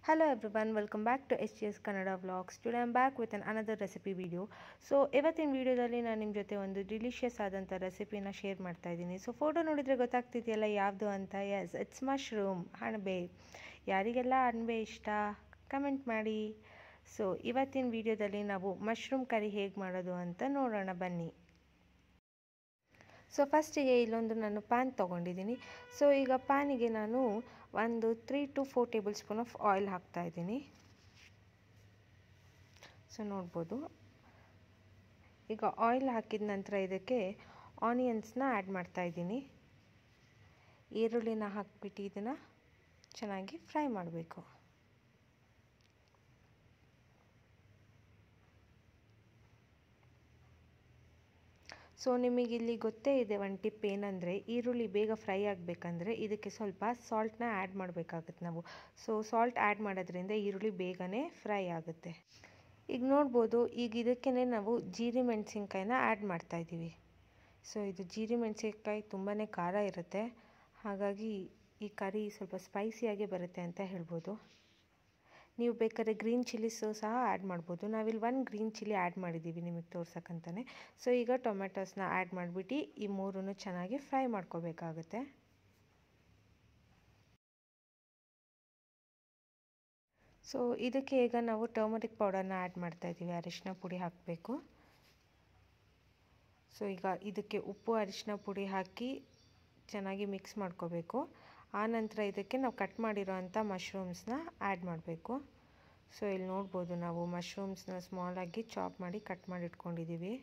Hello everyone, welcome back to SGS Kannada Vlogs. Today I'm back with an another recipe video. So ಇವತ್ತಿನ ವಿಡಿಯೋದಲ್ಲಿ ನಾನು ನಿಮ್ಮ ಜೊತೆ ಒಂದು ಡಿಲಿಷಿಯಸ್ ಆದಂಥ ರೆಸಿಪಿನ ಶೇರ್ ಮಾಡ್ತಾ ಇದ್ದೀನಿ ಸೊ ಫೋಟೋ ನೋಡಿದರೆ ಗೊತ್ತಾಗ್ತಿದೆಯಲ್ಲ ಯಾವುದು ಅಂತ ಎಸ್ ಇಟ್ಸ್ ಮಶ್ರೂಮ್ ಅಣಬೆ ಯಾರಿಗೆಲ್ಲ ಅಣಬೆ ಇಷ್ಟ ಕಮೆಂಟ್ ಮಾಡಿ ಸೊ ಇವತ್ತಿನ ವಿಡಿಯೋದಲ್ಲಿ ನಾವು ಮಶ್ರೂಮ್ ಕರಿ ಹೇಗೆ ಮಾಡೋದು ಅಂತ ನೋಡೋಣ ಬನ್ನಿ ಸೊ ಫಸ್ಟಿಗೆ ಇಲ್ಲೊಂದು ನಾನು ಪ್ಯಾನ್ ತೊಗೊಂಡಿದ್ದೀನಿ ಸೊ ಈಗ ಪ್ಯಾನಿಗೆ ನಾನು ಒಂದು three to four tablespoon of oil ಹಾಕ್ತಾಯಿದ್ದೀನಿ ಸೊ ನೋಡ್ಬೋದು ಈಗ ಆಯಿಲ್ ಹಾಕಿದ ನಂತರ ಇದಕ್ಕೆ ಆನಿಯನ್ಸ್ನ ಆ್ಯಡ್ ಮಾಡ್ತಾಯಿದ್ದೀನಿ ಈರುಳ್ಳಿನ ಹಾಕ್ಬಿಟ್ಟು ಇದನ್ನು ಚೆನ್ನಾಗಿ ಫ್ರೈ ಮಾಡಬೇಕು ಸೊ ನಿಮಗೆ ಇಲ್ಲಿ ಗೊತ್ತೇ ಇದೆ ಒಂದು ಟಿಪ್ ಏನಂದರೆ ಈರುಳ್ಳಿ ಬೇಗ ಫ್ರೈ ಆಗಬೇಕಂದ್ರೆ ಇದಕ್ಕೆ ಸ್ವಲ್ಪ ಸಾಲ್ಟ್ನ ಆ್ಯಡ್ ಮಾಡಬೇಕಾಗುತ್ತೆ ನಾವು ಸೊ ಸಾಲ್ಟ್ ಆ್ಯಡ್ ಮಾಡೋದ್ರಿಂದ ಈರುಳ್ಳಿ ಬೇಗನೆ ಫ್ರೈ ಆಗುತ್ತೆ ಈಗ ನೋಡ್ಬೋದು ಈಗ ಇದಕ್ಕೇ ನಾವು ಜೀರಿ ಮೆಣಸಿನ್ಕಾಯಿನ ಆ್ಯಡ್ ಮಾಡ್ತಾಯಿದ್ದೀವಿ ಸೊ ಇದು ಜೀರಿ ಮೆಣಸಿನ್ಕಾಯಿ ತುಂಬಾ ಖಾರ ಇರುತ್ತೆ ಹಾಗಾಗಿ ಈ ಕರಿ ಸ್ವಲ್ಪ ಸ್ಪೈಸಿಯಾಗಿ ಬರುತ್ತೆ ಅಂತ ಹೇಳ್ಬೋದು ನೀವು ಬೇಕಾದ್ರೆ ಗ್ರೀನ್ ಚಿಲ್ಲೀಸು ಸಹ ಆ್ಯಡ್ ಮಾಡ್ಬೋದು ನಾವಿಲ್ಲಿ ಒನ್ ಗ್ರೀನ್ ಚಿಲ್ಲಿ ಆ್ಯಡ್ ಮಾಡಿದ್ದೀವಿ ನಿಮಗೆ ತೋರ್ಸಕ್ಕಂತಾನೆ ಸೊ ಈಗ ಟೊಮೆಟೊಸ್ನ ಆ್ಯಡ್ ಮಾಡಿಬಿಟ್ಟು ಈ ಮೂರನ್ನು ಚೆನ್ನಾಗಿ ಫ್ರೈ ಮಾಡ್ಕೋಬೇಕಾಗುತ್ತೆ ಸೊ ಇದಕ್ಕೆ ಈಗ ನಾವು ಟರ್ಮರಿಕ್ ಪೌಡರ್ನ ಆ್ಯಡ್ ಮಾಡ್ತಾಯಿದ್ದೀವಿ ಅರಿಶಿನ ಪುಡಿ ಹಾಕಬೇಕು ಸೊ ಈಗ ಇದಕ್ಕೆ ಉಪ್ಪು ಅರಿಶಿನ ಪುಡಿ ಹಾಕಿ ಚೆನ್ನಾಗಿ ಮಿಕ್ಸ್ ಮಾಡ್ಕೋಬೇಕು ಆನಂತರ ಇದಕ್ಕೆ ನಾವು ಕಟ್ ಮಾಡಿರೋ ಅಂಥ ಮಶ್ರೂಮ್ಸ್ನ ಆ್ಯಡ್ ಮಾಡಬೇಕು ಸೊ ಇಲ್ಲಿ ನೋಡ್ಬೋದು ನಾವು ಮಶ್ರೂಮ್ಸ್ನ ಸ್ಮಾಲಾಗಿ ಚಾಪ್ ಮಾಡಿ ಕಟ್ ಮಾಡಿ ಇಟ್ಕೊಂಡಿದ್ದೀವಿ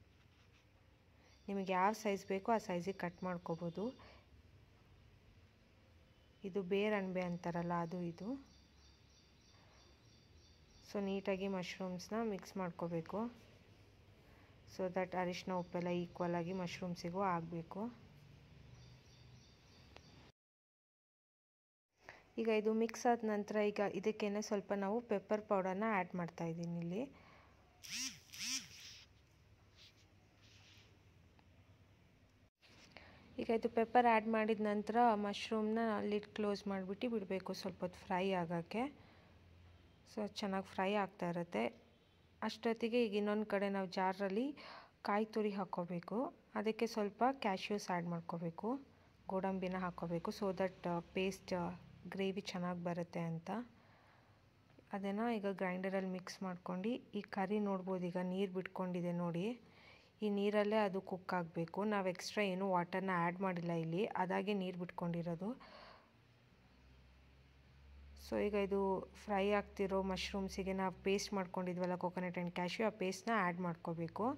ನಿಮಗೆ ಯಾವ ಸೈಜ್ ಬೇಕೋ ಆ ಸೈಜಿಗೆ ಕಟ್ ಮಾಡ್ಕೋಬೋದು ಇದು ಬೇರ್ ಅಣಬೆ ಅಂತಾರಲ್ಲ ಅದು ಇದು ಸೊ ನೀಟಾಗಿ ಮಶ್ರೂಮ್ಸ್ನ ಮಿಕ್ಸ್ ಮಾಡ್ಕೋಬೇಕು ಸೊ ದಟ್ ಅರಿಶಿನ ಉಪ್ಪೆಲ್ಲ ಈಕ್ವಲ್ ಆಗಿ ಮಶ್ರೂಮ್ಸಿಗೂ ಆಗಬೇಕು ಈಗ ಇದು ಮಿಕ್ಸ್ ಆದ ನಂತರ ಈಗ ಇದಕ್ಕೇನೆ ಸ್ವಲ್ಪ ನಾವು ಪೆಪ್ಪರ್ ಪೌಡರ್ನ ಆ್ಯಡ್ ಮಾಡ್ತಾ ಇದ್ದೀನಿ ಇಲ್ಲಿ ಈಗ ಇದು ಪೆಪ್ಪರ್ ಆ್ಯಡ್ ಮಾಡಿದ ನಂತರ ಮಶ್ರೂಮ್ನ ಲಿಡ್ ಕ್ಲೋಸ್ ಮಾಡಿಬಿಟ್ಟು ಬಿಡಬೇಕು ಸ್ವಲ್ಪ ಹೊತ್ತು ಫ್ರೈ ಆಗೋಕ್ಕೆ ಸೊ ಚೆನ್ನಾಗಿ ಫ್ರೈ ಆಗ್ತಾ ಇರುತ್ತೆ ಅಷ್ಟೊತ್ತಿಗೆ ಈಗ ಇನ್ನೊಂದು ಕಡೆ ನಾವು ಜಾರಲ್ಲಿ ಕಾಯಿ ತುರಿ ಹಾಕ್ಕೋಬೇಕು ಅದಕ್ಕೆ ಸ್ವಲ್ಪ ಕ್ಯಾಶ್ಯೂಸ್ ಆ್ಯಡ್ ಮಾಡ್ಕೋಬೇಕು ಗೋಡಂಬಿನ ಹಾಕ್ಕೋಬೇಕು ಸೊ ದಟ್ ಪೇಸ್ಟ್ ಗ್ರೇವಿ ಚೆನ್ನಾಗಿ ಬರುತ್ತೆ ಅಂತ ಅದನ್ನು ಈಗ ಗ್ರೈಂಡರಲ್ಲಿ ಮಿಕ್ಸ್ ಮಾಡ್ಕೊಂಡು ಈ ಕರಿ ನೋಡ್ಬೋದು ಈಗ ನೀರು ಬಿಟ್ಕೊಂಡಿದೆ ನೋಡಿ ಈ ನೀರಲ್ಲೇ ಅದು ಕುಕ್ ಆಗಬೇಕು ನಾವು ಎಕ್ಸ್ಟ್ರಾ ಏನೂ ವಾಟರ್ನ ಆ್ಯಡ್ ಮಾಡಿಲ್ಲ ಇಲ್ಲಿ ಅದಾಗೆ ನೀರು ಬಿಟ್ಕೊಂಡಿರೋದು ಸೊ ಈಗ ಇದು ಫ್ರೈ ಆಗ್ತಿರೋ ಮಶ್ರೂಮ್ಸಿಗೆ ನಾವು ಪೇಸ್ಟ್ ಮಾಡ್ಕೊಂಡಿದ್ವಲ್ಲ ಕೊಕೊನಟ್ ಆ್ಯಂಡ್ ಕ್ಯಾಶ್ಯೂ ಆ ಪೇಸ್ಟ್ನ ಆ್ಯಡ್ ಮಾಡ್ಕೋಬೇಕು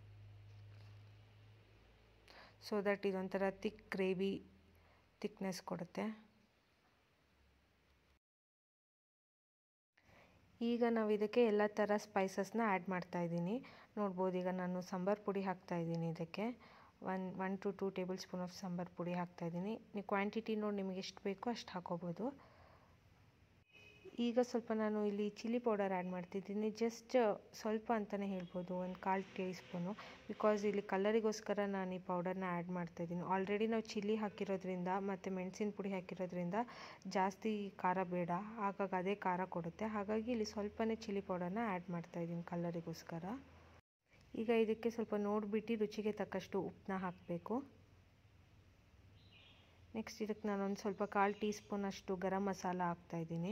ಸೊ ದಟ್ ಇದೊಂಥರ ತಿಕ್ ಗ್ರೇವಿ ತಿಕ್ನೆಸ್ ಕೊಡುತ್ತೆ ಈಗ ನಾವು ಇದಕ್ಕೆ ಎಲ್ಲ ಥರ ಸ್ಪೈಸಸ್ನ ಆ್ಯಡ್ ಮಾಡ್ತಾ ಇದ್ದೀನಿ ನೋಡ್ಬೋದು ಈಗ ನಾನು ಸಾಂಬಾರು ಪುಡಿ ಹಾಕ್ತಾ ಇದ್ದೀನಿ ಇದಕ್ಕೆ one one to two tablespoon of sambar ಪುಡಿ ಹಾಕ್ತಾ ಇದ್ದೀನಿ ನೀವು ಕ್ವಾಂಟಿಟಿ ನೋಡಿ ನಿಮಗೆ ಎಷ್ಟು ಬೇಕೋ ಅಷ್ಟು ಹಾಕೋಬೋದು ಈಗ ಸ್ವಲ್ಪ ನಾನು ಇಲ್ಲಿ ಚಿಲ್ಲಿ ಪೌಡರ್ ಆ್ಯಡ್ ಮಾಡ್ತಿದ್ದೀನಿ ಜಸ್ಟ್ ಸ್ವಲ್ಪ ಅಂತಲೇ ಹೇಳ್ಬೋದು ಒಂದು ಕಾಲು ಟೀ ಸ್ಪೂನು ಬಿಕಾಸ್ ಇಲ್ಲಿ ಕಲರಿಗೋಸ್ಕರ ನಾನು ಈ ಪೌಡರ್ನ ಆ್ಯಡ್ ಮಾಡ್ತಾಯಿದ್ದೀನಿ ಆಲ್ರೆಡಿ ನಾವು ಚಿಲ್ಲಿ ಹಾಕಿರೋದ್ರಿಂದ ಮತ್ತು ಮೆಣಸಿನ ಪುಡಿ ಹಾಕಿರೋದ್ರಿಂದ ಜಾಸ್ತಿ ಖಾರ ಬೇಡ ಹಾಗಾಗಿ ಅದೇ ಖಾರ ಕೊಡುತ್ತೆ ಹಾಗಾಗಿ ಇಲ್ಲಿ ಸ್ವಲ್ಪನೇ ಚಿಲ್ಲಿ ಪೌಡರ್ನ ಆ್ಯಡ್ ಮಾಡ್ತಾಯಿದ್ದೀನಿ ಕಲರಿಗೋಸ್ಕರ ಈಗ ಇದಕ್ಕೆ ಸ್ವಲ್ಪ ನೋಡಿಬಿಟ್ಟು ರುಚಿಗೆ ತಕ್ಕಷ್ಟು ಉಪ್ಪನ್ನ ಹಾಕಬೇಕು ನೆಕ್ಸ್ಟ್ ಇದಕ್ಕೆ ನಾನೊಂದು ಸ್ವಲ್ಪ ಕಾಲು ಟೀ ಸ್ಪೂನಷ್ಟು ಗರಂ ಮಸಾಲ ಹಾಕ್ತಾಯಿದ್ದೀನಿ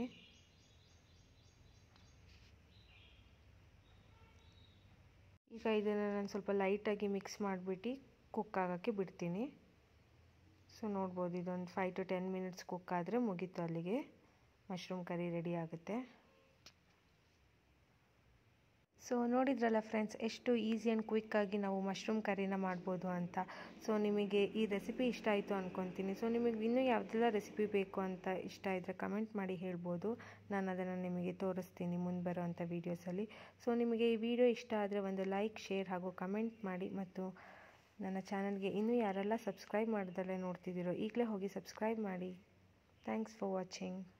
ಈಗ ಇದನ್ನು ನಾನು ಸ್ವಲ್ಪ ಲೈಟಾಗಿ ಮಿಕ್ಸ್ ಮಾಡಿಬಿಟ್ಟು ಕುಕ್ ಆಗೋಕ್ಕೆ ಬಿಡ್ತೀನಿ ಸೊ ನೋಡ್ಬೋದು ಇದೊಂದು five to ten minutes cook ಆದರೆ ಮುಗೀತು ಅಲ್ಲಿಗೆ ಮಶ್ರೂಮ್ ಕರಿ ರೆಡಿ ಆಗುತ್ತೆ ಸೊ ನೋಡಿದ್ರಲ್ಲ ಫ್ರೆಂಡ್ಸ್ ಎಷ್ಟು ಈಸಿ ಆ್ಯಂಡ್ ಕ್ವಿಕ್ಕಾಗಿ ನಾವು ಮಶ್ರೂಮ್ ಕರಿನ ಮಾಡ್ಬೋದು ಅಂತ ಸೊ ನಿಮಗೆ ಈ ರೆಸಿಪಿ ಇಷ್ಟ ಆಯಿತು ಅಂದ್ಕೊತೀನಿ ಸೊ ನಿಮಗೆ ಇನ್ನೂ ಯಾವುದೆಲ್ಲ ರೆಸಿಪಿ ಬೇಕು ಅಂತ ಇಷ್ಟ ಇದ್ದರೆ ಕಮೆಂಟ್ ಮಾಡಿ ಹೇಳ್ಬೋದು ನಾನು ಅದನ್ನು ನಿಮಗೆ ತೋರಿಸ್ತೀನಿ ಮುಂದೆ ಬರೋವಂಥ ವೀಡಿಯೋಸಲ್ಲಿ ಸೊ ನಿಮಗೆ ಈ ವಿಡಿಯೋ ಇಷ್ಟ ಆದರೆ ಒಂದು ಲೈಕ್ ಶೇರ್ ಹಾಗೂ ಕಮೆಂಟ್ ಮಾಡಿ ಮತ್ತು ನನ್ನ ಚಾನಲ್ಗೆ ಇನ್ನೂ ಯಾರೆಲ್ಲ ಸಬ್ಸ್ಕ್ರೈಬ್ ಮಾಡ್ದಲ್ಲೇ ನೋಡ್ತಿದ್ದೀರೋ ಈಗಲೇ ಹೋಗಿ ಸಬ್ಸ್ಕ್ರೈಬ್ ಮಾಡಿ ಥ್ಯಾಂಕ್ಸ್ ಫಾರ್ ವಾಚಿಂಗ್